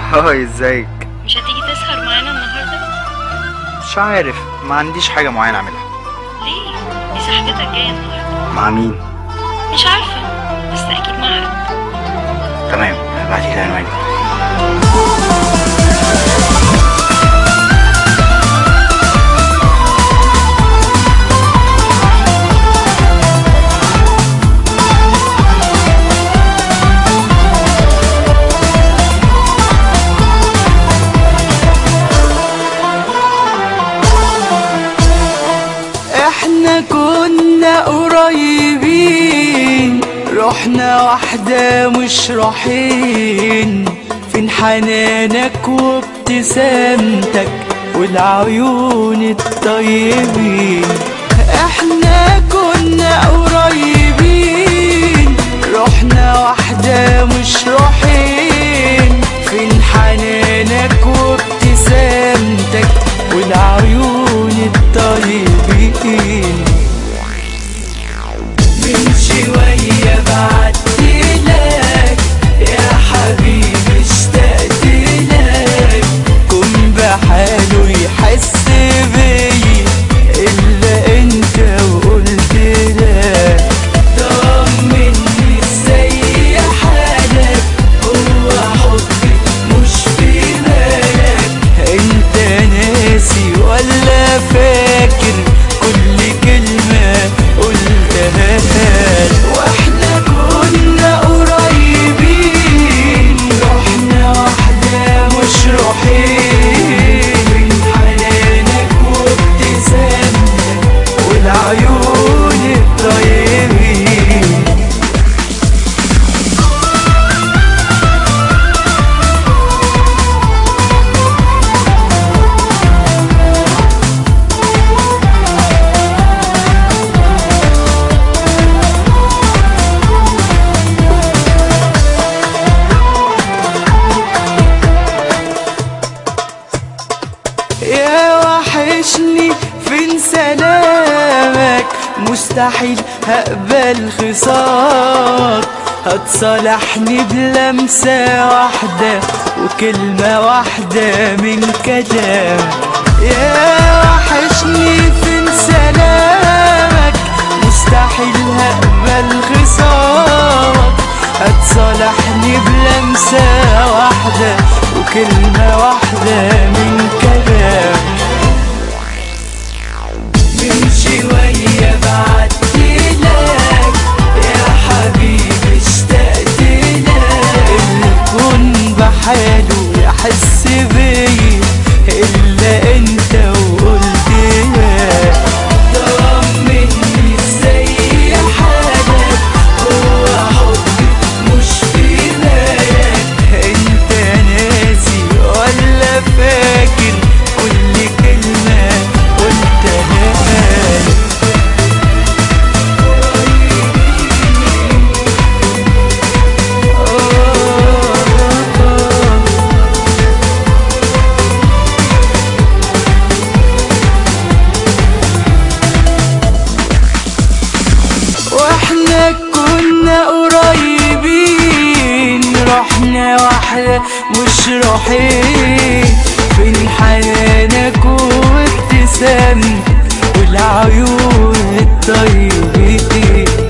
هاي ازيك مش هتيجي تسهر معانا النهارده مش عارف ما عنديش حاجة معينة اعملها ليه دي صاحبتك جايه النهارده مع مين مش عارفه بس اكيد مع حد تمام ابعتي لي عنواني احنا كنا قريبين رحنا واحدة مش رايحين فين حنانك وابتسامتك والعيون الطيبين احنا كنا قريبين رحنا واحدة مش رايحين فين حنانك وابتسامتك والعيون الطيبين من شوية بعتلك يا حبيبي اشتقتلك كن بحاله يحس بيا إلا انت وقلت لك طمني ازاي حالك هو حبي مش في بالك انت ناسي ولا فاكر كل كلمة قلتها لك واحنا كنا قريبين رحنا واحدة مش روحين من حنانك وابتسامتك والعيون الطيبين يا وحشني فين سلامك مستحيل هقبل خصامك هتصالحني بلمسة واحدة وكلمة واحدة من كلامك يا وحشني فين سلامك مستحيل هقبل خصامك هتصالحني بلمسة واحدة وكلمة واحدة من كلامك من شوية بعتلك يا حبيبي اشتقتلك الكون بحاله يحس بيا إلا انت وقلت لك طمني ازاي حالك هو حبي مش في بالك انت ناسي ولا فاكر كل كلمة قلتها لك واحنا كنا قريبين رحنا واحدة مش رايحين فين حنانك وابتسامتك والعيون الطيبين